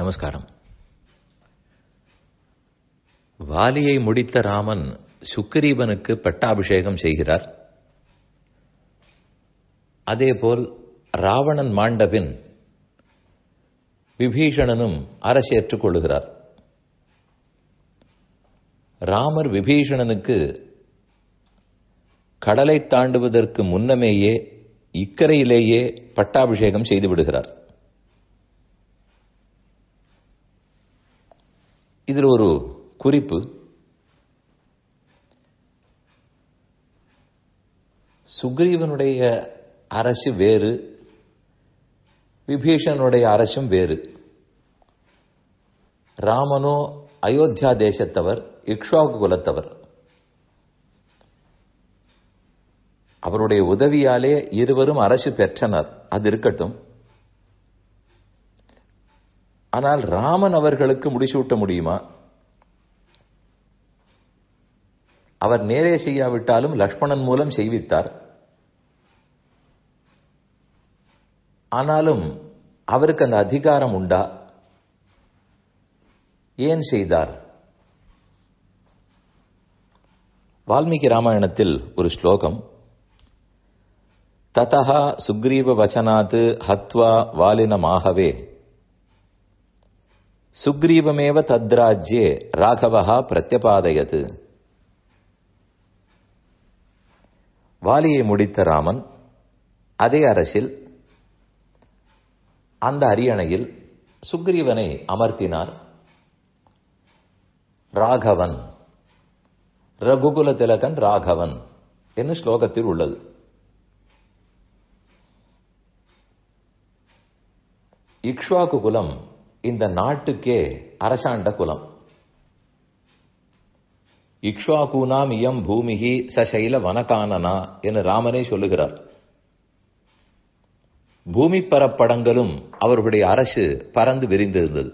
நமஸ்காரம் வாலியை முடித்த ராமன் சுக்கிரீவனுக்கு பட்டாபிஷேகம் செய்கிறார் அதேபோல் ராவணன் மாண்டபின் விபீஷணனும் அரசேற்றுக் கொள்ளுகிறார் ராமர் விபீஷணனுக்கு கடலை தாண்டுவதற்கு முன்னமேயே இக்கரையிலேயே பட்டாபிஷேகம் செய்து விடுகிறார் இதில் ஒரு குறிப்பு சுக்ரீவனுடைய அரசு வேறு விபீஷனுடைய அரசும் வேறு ராமனோ அயோத்தியா தேசத்தவர் இக்ஷாகு குலத்தவர் அவருடைய உதவியாலே இருவரும் அரசு பெற்றனர் அது இருக்கட்டும் ஆனால் ராமன் அவர்களுக்கு முடிசூட்ட முடியுமா அவர் நேரே செய்யாவிட்டாலும் லக்ஷ்மணன் மூலம் செய்வித்தார் ஆனாலும் அவருக்கு அந்த அதிகாரம் உண்டா ஏன் செய்தார் வால்மீகி ராமாயணத்தில் ஒரு ஸ்லோகம் ததா சுக்ரீவ வச்சனாத் ஹத்வா வாலினமாகவே சுக்ரீவமேவ தத்ராஜ்யே ராகவா பிரத்யபாதயத் வாலியை முடித்த ராமன் அதே அரசில் அந்த அரியணையில் சுக்ரீவனை அமர்த்தினார் ராகவன் ரகுகுல திலகன் ராகவன் என்று ஸ்லோகத்தில் உள்ளது இக்ஷ்வாக்கு குலம் இந்த நாட்டுக்கே அரசாண்ட குலம் இக்ஷ்வாகூனாம் இயம் பூமிகி சசைல வனகானனா என்று ராமனே சொல்லுகிறார் பூமி பரப்படங்களும் அவர்களுடைய அரசு பறந்து விரிந்திருந்தது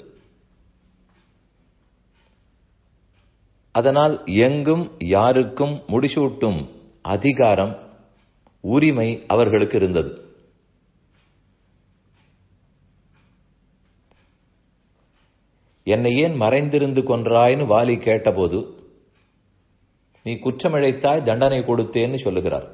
அதனால் எங்கும் யாருக்கும் முடிசூட்டும் அதிகாரம் உரிமை அவர்களுக்கு இருந்தது என்னை ஏன் மறைந்திருந்து கொன்றாய்னு வாலி கேட்டபோது நீ குற்றமிழைத்தாய் தண்டனை கொடுத்தேன்னு சொல்லுகிறார்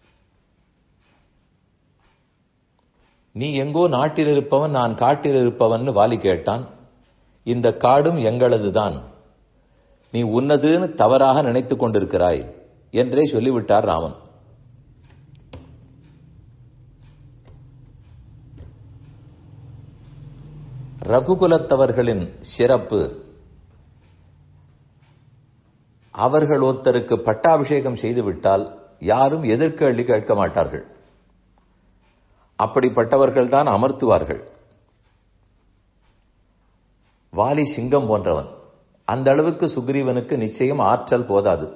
நீ எங்கோ நாட்டில் இருப்பவன் நான் காட்டில் இருப்பவன் வாலி கேட்டான் இந்த காடும் எங்களதுதான் நீ உன்னதுன்னு தவறாக நினைத்துக் கொண்டிருக்கிறாய் என்றே சொல்லிவிட்டார் ராமன் ரகுகுலத்தவர்களின் சிறப்பு அவர்கள் ஒருத்தருக்கு பட்டாபிஷேகம் செய்துவிட்டால் யாரும் எதிர்கேள்வி கேட்க மாட்டார்கள் அப்படிப்பட்டவர்கள் தான் அமர்த்துவார்கள் வாலி சிங்கம் போன்றவன் அந்த அளவுக்கு சுக்ரீவனுக்கு நிச்சயம் ஆற்றல் போதாது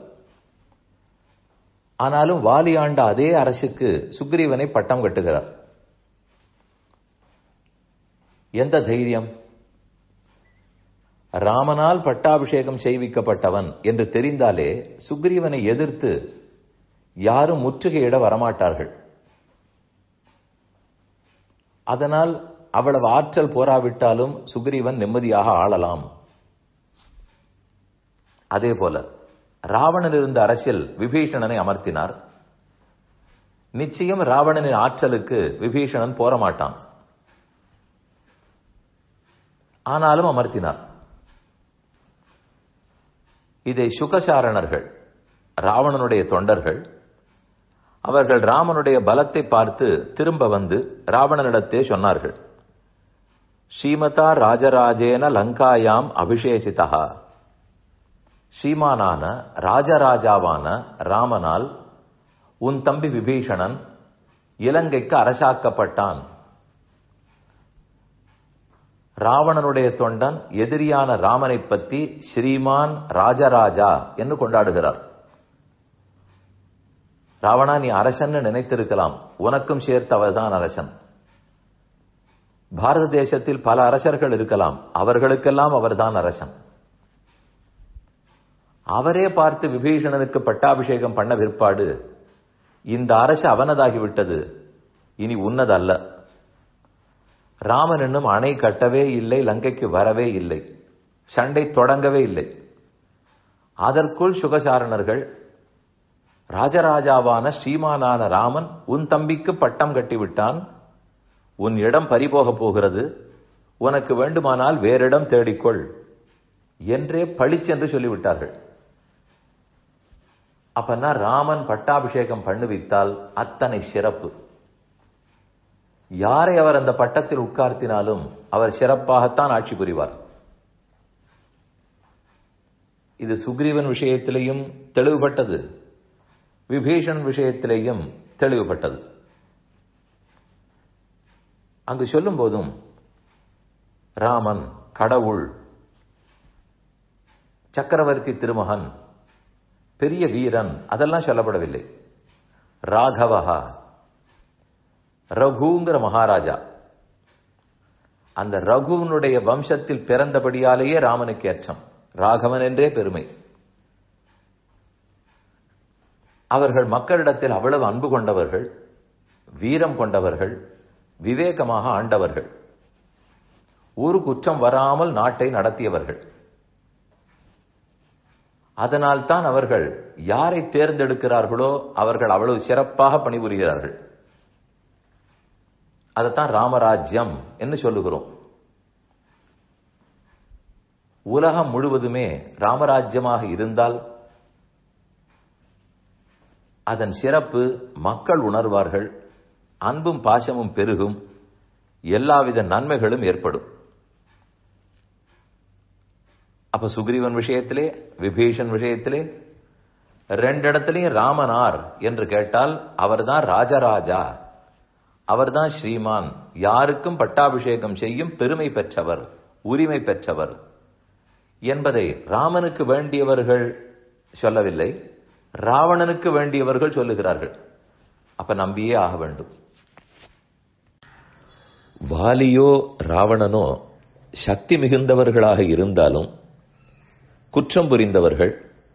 ஆனாலும் வாலி ஆண்ட அதே அரசுக்கு சுக்ரீவனை பட்டம் கட்டுகிறார் எந்த தைரியம் ராமனால் பட்டாபிஷேகம் செய்விக்கப்பட்டவன் என்று தெரிந்தாலே சுக்ரீவனை எதிர்த்து யாரும் முற்றுகையிட வரமாட்டார்கள் அதனால் அவ்வளவு ஆற்றல் போராவிட்டாலும் சுக்ரீவன் நிம்மதியாக ஆளலாம் அதே போல ராவணன் இருந்த அரசியல் விபீஷணனை அமர்த்தினார் நிச்சயம் ராவணனின் ஆற்றலுக்கு விபீஷணன் போரமாட்டான் ஆனாலும் அமர்த்தினார் இதை சுகசாரணர்கள் ராவணனுடைய தொண்டர்கள் அவர்கள் ராமனுடைய பலத்தை பார்த்து திரும்ப வந்து ராவணனிடத்தே சொன்னார்கள் ஸ்ரீமதா ராஜராஜேன லங்காயாம் அபிஷேசிதா ஸ்ரீமானான ராஜராஜாவான ராமனால் உன் தம்பி விபீஷணன் இலங்கைக்கு அரசாக்கப்பட்டான் ராவணனுடைய தொண்டன் எதிரியான ராமனை பற்றி ஸ்ரீமான் ராஜராஜா என்று கொண்டாடுகிறார் ராவணா நீ அரசன் நினைத்திருக்கலாம் உனக்கும் சேர்த்து அவர்தான் அரசன் பாரத தேசத்தில் பல அரசர்கள் இருக்கலாம் அவர்களுக்கெல்லாம் அவர்தான் அரசன் அவரே பார்த்து விபீஷணனுக்கு பட்டாபிஷேகம் பண்ண பிற்பாடு இந்த அரசு அவனதாகிவிட்டது இனி உன்னதல்ல ராமன் என்னும் அணை கட்டவே இல்லை லங்கைக்கு வரவே இல்லை சண்டை தொடங்கவே இல்லை அதற்குள் சுகசாரணர்கள் ராஜராஜாவான ஸ்ரீமானான ராமன் உன் தம்பிக்கு பட்டம் கட்டிவிட்டான் உன் இடம் பறிபோக போகிறது உனக்கு வேண்டுமானால் வேறிடம் தேடிக்கொள் என்றே பழிச்சென்று சொல்லிவிட்டார்கள் அப்பன்னா ராமன் பட்டாபிஷேகம் பண்ணுவித்தால் அத்தனை சிறப்பு யாரை அவர் அந்த பட்டத்தில் உட்கார்த்தினாலும் அவர் சிறப்பாகத்தான் ஆட்சி புரிவார் இது சுக்ரீவன் விஷயத்திலேயும் தெளிவுபட்டது விபீஷன் விஷயத்திலேயும் தெளிவுபட்டது அங்கு சொல்லும் போதும் ராமன் கடவுள் சக்கரவர்த்தி திருமகன் பெரிய வீரன் அதெல்லாம் சொல்லப்படவில்லை ராகவஹா ரகுங்கிற மகாராஜா அந்த ரகுவனுடைய வம்சத்தில் பிறந்தபடியாலேயே ராமனுக்கு ஏற்றம் ராகவன் என்றே பெருமை அவர்கள் மக்களிடத்தில் அவ்வளவு அன்பு கொண்டவர்கள் வீரம் கொண்டவர்கள் விவேகமாக ஆண்டவர்கள் ஒரு குற்றம் வராமல் நாட்டை நடத்தியவர்கள் அதனால் தான் அவர்கள் யாரை தேர்ந்தெடுக்கிறார்களோ அவர்கள் அவ்வளவு சிறப்பாக பணிபுரிகிறார்கள் அதைத்தான் ராமராஜ்யம் என்று சொல்லுகிறோம் உலகம் முழுவதுமே ராமராஜ்யமாக இருந்தால் அதன் சிறப்பு மக்கள் உணர்வார்கள் அன்பும் பாசமும் பெருகும் எல்லாவித நன்மைகளும் ஏற்படும் அப்ப சுக்ரீவன் விஷயத்திலே விபீஷன் விஷயத்திலே ரெண்டு இடத்துலையும் ராமனார் என்று கேட்டால் அவர்தான் ராஜராஜா அவர்தான் ஸ்ரீமான் யாருக்கும் பட்டாபிஷேகம் செய்யும் பெருமை பெற்றவர் உரிமை பெற்றவர் என்பதை ராமனுக்கு வேண்டியவர்கள் சொல்லவில்லை ராவணனுக்கு வேண்டியவர்கள் சொல்லுகிறார்கள் அப்ப நம்பியே ஆக வேண்டும் வாலியோ ராவணனோ சக்தி மிகுந்தவர்களாக இருந்தாலும் குற்றம் புரிந்தவர்கள்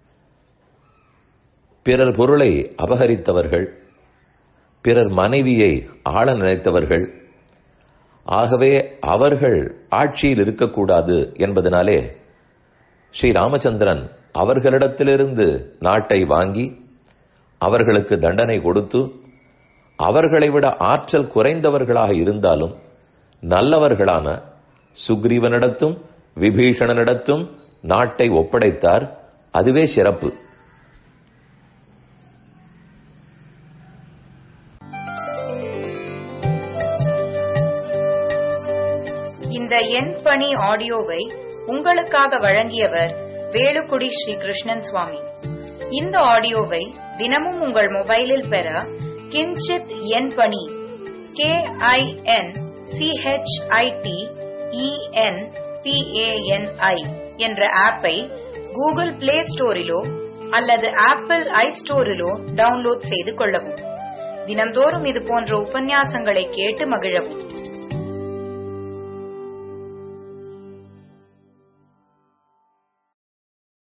பிறர் பொருளை அபகரித்தவர்கள் பிறர் மனைவியை ஆள நினைத்தவர்கள் ஆகவே அவர்கள் ஆட்சியில் இருக்கக்கூடாது என்பதனாலே ஸ்ரீ ராமச்சந்திரன் அவர்களிடத்திலிருந்து நாட்டை வாங்கி அவர்களுக்கு தண்டனை கொடுத்து அவர்களை விட ஆற்றல் குறைந்தவர்களாக இருந்தாலும் நல்லவர்களான சுக்ரீவனிடத்தும் விபீஷணனிடத்தும் நாட்டை ஒப்படைத்தார் அதுவே சிறப்பு இந்த எண் பணி ஆடியோவை உங்களுக்காக வழங்கியவர் வேலுக்குடி ஸ்ரீ கிருஷ்ணன் சுவாமி இந்த ஆடியோவை தினமும் உங்கள் மொபைலில் பெற கிஞ்சித் எண் பணி கே ஐ என் சிஹெச்ஐடி இஎன் பிஏஎன்ஐ என்ற ஆப்பை கூகுள் பிளே ஸ்டோரிலோ அல்லது ஆப்பிள் ஐ ஸ்டோரிலோ டவுன்லோட் செய்து கொள்ளவும் தினம்தோறும் இது போன்ற உபன்யாசங்களை கேட்டு மகிழவும்